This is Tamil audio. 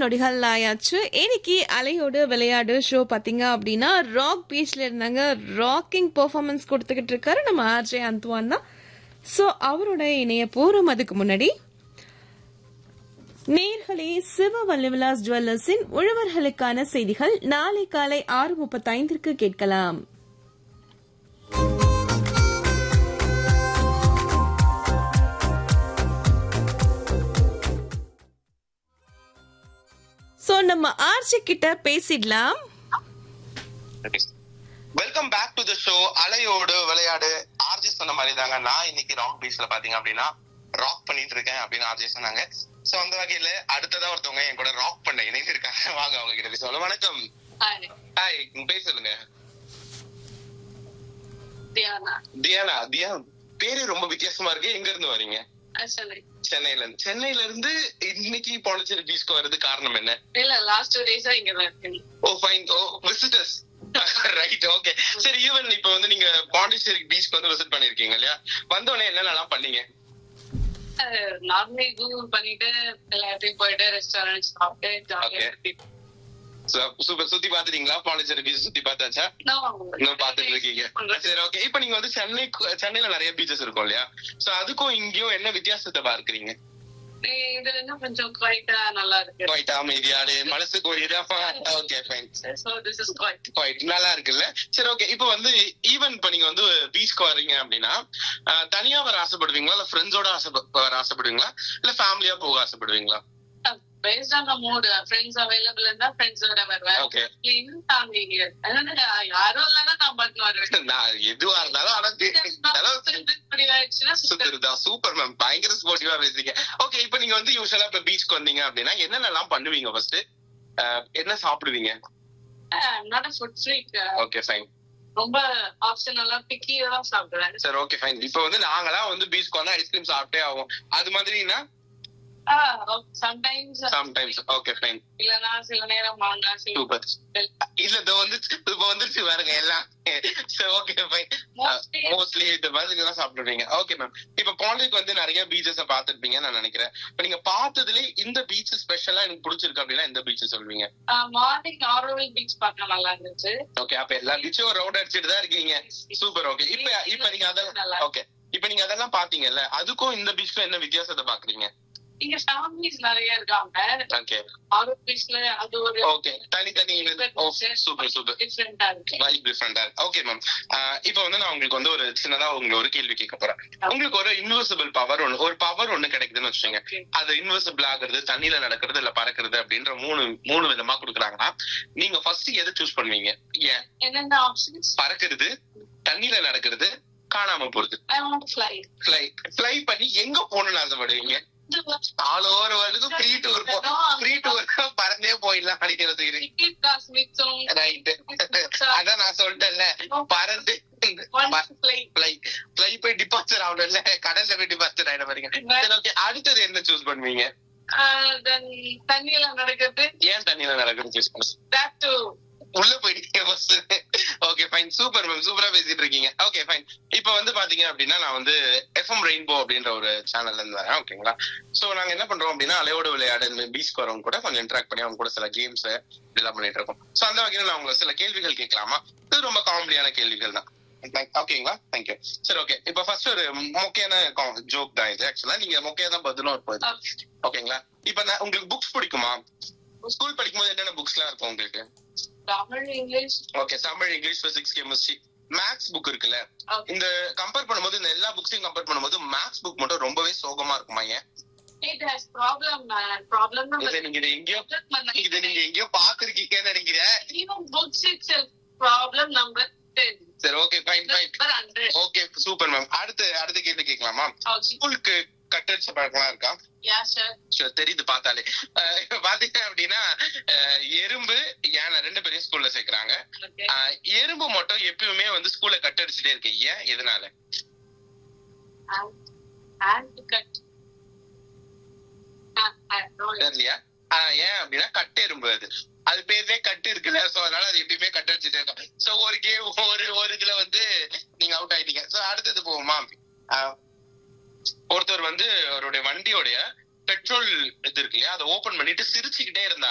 நொடிகள் ஆயாச்சு இன்னைக்கு அலையோடு விளையாடு ஷோ பார்த்தீங்க அப்படின்னா ராக் பீச்ல இருந்தாங்க ராக்கிங் பெர்ஃபார்மன்ஸ் கொடுத்துக்கிட்டு இருக்காரு நம்ம ஆர்ஜே அந்த்வான் தான் ஸோ அவரோட இணைய போறோம் அதுக்கு முன்னாடி நேர்களே சிவ வல்லிவிலாஸ் ஜுவல்லர்ஸின் உழவர்களுக்கான செய்திகள் நாளை காலை ஆறு முப்பத்தைந்திற்கு கேட்கலாம் சோ நம்ம ஆர்ஜி கிட்ட பேசிடலாம் welcome back to the show அலையோடு விளையாடு ஆர்ஜி சொன்ன மாதிரி தாங்க நான் இன்னைக்கு ராக் பீச்ல பாத்தீங்க அப்படின்னா ராக் பண்ணிட்டு இருக்கேன் அப்படின்னு ஆர்ஜி சொன்னாங்க சோ அந்த வகையில அடுத்ததா ஒருத்தவங்க என் கூட ராக் பண்ண இணைந்து இருக்காங்க வாங்க அவங்க கிட்ட பேசுவாங்க வணக்கம் Hi, ஹாய் உங்க பேர் சொல்லுங்க Diana. தியானா தியான் பேரு ரொம்ப வித்தியாசமா இருக்கு எங்க இருந்து வரீங்க Actually, சென்னையில இருந்து சென்னையில இருந்து இன்னைக்கு பாண்டிச்சேரி பீச்க்கு வர்றது காரணம் என்ன இல்ல லாஸ்ட் டூ டேஸா இங்க தான் இருக்கேன் oh fine oh visitors right okay சரி ஈவன் இப்போ வந்து நீங்க பாண்டிச்சேரி பீச்க்கு வந்து விசிட் பண்ணிருக்கீங்க இல்லையா வந்த உடனே என்னென்னலாம் பண்ணீங்க நார்மலி கூகுள் பண்ணிட்டு எல்லாத்தையும் போயிட்டு ரெஸ்டாரண்ட் சாப்பிட்டு ஜாலியா சூப்பர் சுத்தி பாத்துட்டீங்களா பாண்டிச்சேரி பீச் சுத்தி பார்த்தாச்சா இன்னும் பாத்துட்டு இருக்கீங்க சரி ஓகே இப்போ நீங்க வந்து சென்னை சென்னையில நிறைய பீச்சஸ் இருக்கும் இல்லையா சோ அதுக்கும் இங்கேயும் என்ன வித்தியாசத்தை பார்க்கறீங்க இதுல இன்னும் கொஞ்சம் குவைட்டா நல்லா இருக்கு குவைட் அமைதியாடு மனசுக்கு ஒரு இதா okay fine so this is quite quite நல்லா இருக்குல்ல சரி ஓகே இப்போ வந்து ஈவன் இப்போ நீங்க வந்து பீச்க்கு வர்றீங்க அப்படின்னா அஹ், தனியா வர ஆசைப்படுவீங்களா இல்ல ஃப்ரெண்ட்ஸோட ஆசை வர ஆசைப்படுவீங்களா இல்ல ஃபேமிலியா போக ஆசைப்படுவீங்களா based on mood friends available இருந்தா ஃப்ரெண்ட்ஸோட வருவேன் ஓகே இன்னும் ஃபேமிலி யாரும் இல்லைன்னா நான் பாட்டு வருவேன் நான் எதுவா இருந்தாலும் ஆனா தெ- இருந்தாலும் இப்படி ஆயிடுச்சுன்னா சுத்துறதா சூப்பர் மேம் பயங்கர ஸ்போர்ட்டிவா பேசுறீங்க ஓகே இப்போ நீங்க வந்து யூஸ்வலா இப்ப பீச்க்கு வந்தீங்க அப்படின்னா என்னென்னலாம் பண்ணுவீங்க ஃபர்ஸ்ட் என்ன சாப்பிடுவீங்க not food freak okay fine ரொம்ப ஆப்ஷனலா பிக்கியா தான் சாப்பிடுவேன் சரி ஓகே ஃபைன் இப்போ வந்து நாங்களாம் வந்து பீச்க்கு வந்தா ஐஸ்கிரீம் சாப்பிட்டே ஆகும் அது மாதிரினா சம்டைம்ஸ் சம்டைம்ஸ் ஓகே ஃபைன் இல்லனா சில நேரம் மாங்காய் சில சூப்பர் இல்ல இது வந்து இப்ப வந்துருச்சு பாருங்க எல்லாம் ஓகே ஃபைன் Mostly- மோஸ்ட்லி இந்த மாதிரி தான் சாப்பிடுவீங்க ஓகே மேம் இப்ப பாண்டிக்கு வந்து நிறைய பீச்சஸ் பாத்துருப்பீங்க நான் நினைக்கிறேன் இப்ப நீங்க பார்த்ததுல இந்த பீச் ஸ்பெஷலா எனக்கு பிடிச்சிருக்கு அப்படின்னா இந்த பீச் சொல்வீங்க மார்னிங் ஆரோவில் பீச் பார்க்க நல்லா இருந்துச்சு ஓகே அப்ப எல்லா பீச்சும் ஒரு ரவுண்ட் அடிச்சிட்டு தான் இருக்கீங்க சூப்பர் ஓகே இப்ப இப்ப நீங்க அதெல்லாம் ஓகே இப்ப நீங்க அதெல்லாம் பாத்தீங்கல்ல அதுக்கும் இந்த பீச்சுக்கும் என்ன வித்தியாசத்தை பாக்குறீங்க இங்க ஃபேமிலிஸ் நிறைய இருக்காங்க ஓகே ஆரோ பீச்ல அது ஒரு ஓகே தனித்தனி சூப்பர் சூப்பர் டிஃப்ரெண்டா இருக்கு வைப் டிஃப்ரெண்டா ஓகே மேம் இப்போ வந்து நான் உங்களுக்கு வந்து ஒரு சின்னதா உங்களுக்கு ஒரு கேள்வி கேட்க போறேன் உங்களுக்கு ஒரு இன்வெர்சிபிள் பவர் ஒண்ணு ஒரு பவர் ஒண்ணு கிடைக்குதுன்னு வச்சுக்கோங்க Okay. அது இன்வெர்சிபிள் ஆகுறது தண்ணியில நடக்கிறது இல்ல பறக்கிறது அப்படின்ற மூணு மூணு விதமா கொடுக்குறாங்கன்னா நீங்க ஃபர்ஸ்ட் எதை சூஸ் பண்ணுவீங்க ஏன் என்னென்ன ஆப்ஷன்ஸ் பறக்கிறது தண்ணியில நடக்கிறது காணாம போறது I want fly fly fly பண்ணி எங்க போகணும்னு ஆசைப்படுவீங்க ஆல் ஓவர் வேர்ல்டுக்கு ஃப்ரீ டூர் ஃப்ரீ டூர் பறந்தே போயிடலாம் அப்படின்னு யோசிக்கிறீங்க டிக்கெட் காசு மிச்சம் ரைட் அதான் நான் சொல்லிட்டேன்ல பறந்து ஒன் ஃப்ளை ஃபிளை ஃபிளை போய் டிபாசிட் ஆகணும்ல கடல்ல போய் டிபாசிட் ஆயிட பாருங்க சரி ஓகே அடுத்தது என்ன சூஸ் பண்ணுவீங்க தென் தண்ணியில நடக்கிறது ஏன் தண்ணியில நடக்குது சூஸ் பண்ண that too உள்ள போயிட்டீங்க first okay fine super ma'am சூப்பரா பேசிட்டு இருக்கீங்க ஓகே ஃபைன் இப்போ வந்து பாத்தீங்க அப்படின்னா நான் வந்து எஃப்எம் ரெயின்போ அப்படின்ற ஒரு சேனல்ல இருந்து வரேன் ஓகேங்களா சோ நாங்க என்ன பண்றோம் அப்படின்னா அலையோட விளையாடு இந்த பீச்க்கு வரவங்க கூட கொஞ்சம் இன்டராக்ட் பண்ணி அவங்க கூட சில கேம்ஸ் இதெல்லாம் பண்ணிட்டு இருக்கோம் சோ அந்த வகையில நான் உங்களை சில கேள்விகள் கேட்கலாமா இது ரொம்ப காமெடியான கேள்விகள் தான் ஓகேங்களா தேங்க்யூ சரி ஓகே இப்போ ஃபர்ஸ்ட் ஒரு மொக்கையான ஜோக் தான் இது ஆக்சுவலா நீங்க மொக்கையா தான் பதிலும் இருப்போம் ஓகேங்களா இப்போ நான் உங்களுக்கு புக்ஸ் பிடிக்குமா ஸ்கூல் படிக்கும்போது என்னென்ன புக்ஸ் எல்லாம் இருக்கும் உங்களுக்கு Tamil English okay Tamil English physics chemistry maths book இருக்குல்ல இந்த கம்பேர் பண்ணும்போது இந்த எல்லா புக்ஸையும் கம்பேர் பண்ணும்போது மேக்ஸ் புக் மட்டும் ரொம்பவே சோகமா இருக்குமா ஏன் இட் ஹஸ் ப்ராப்ளம் ப்ராப்ளம் இதை நீங்க இதை எங்கேயோ இதை நீங்க எங்கேயோ பாத்துருக்கீங்கன்னு நினைக்கிறேன் even books itself problem number 10 சரி okay fine fine number 100 okay super ma'am அடுத்து அடுத்த கேள்வி கேட்கலாமா okay ஸ்கூலுக்கு கட்டடிச்ச பழக்கம்லாம் இருக்கா yeah sure Sure, தெரியுது பார்த்தாலே அஹ் இப்ப பாத்தீங்க அப்படின்னா அஹ் எறும்பு யானை ரெண்டு பேரையும் ஸ்கூல்ல சேர்க்கறாங்க okay அஹ் எறும்பு மட்டும் எப்பயுமே வந்து ஸ்கூல்ல கட்டடிச்சுட்டே இருக்கு ஏன் எதனால and and to cut ah, I know it. தெரியலையா ஆஹ் ஏன் அப்படின்னா கட்டு எறும்பு அது அது பேர்லயே கட்டு இருக்குல்ல சோ அதனால அது எப்பயுமே கட்டு அடிச்சுட்டே இருக்கும் சோ ஒரு கேம் ஒரு ஒரு இதுல வந்து நீங்க அவுட் ஆயிட்டீங்க சோ அடுத்தது போவோமா ஆஹ் ஒருத்தர் வந்து அவருடைய வண்டியோடைய பெட்ரோல் இது இருக்கு இல்லையா அதை ஓபன் பண்ணிட்டு சிரிச்சுக்கிட்டே இருந்தார்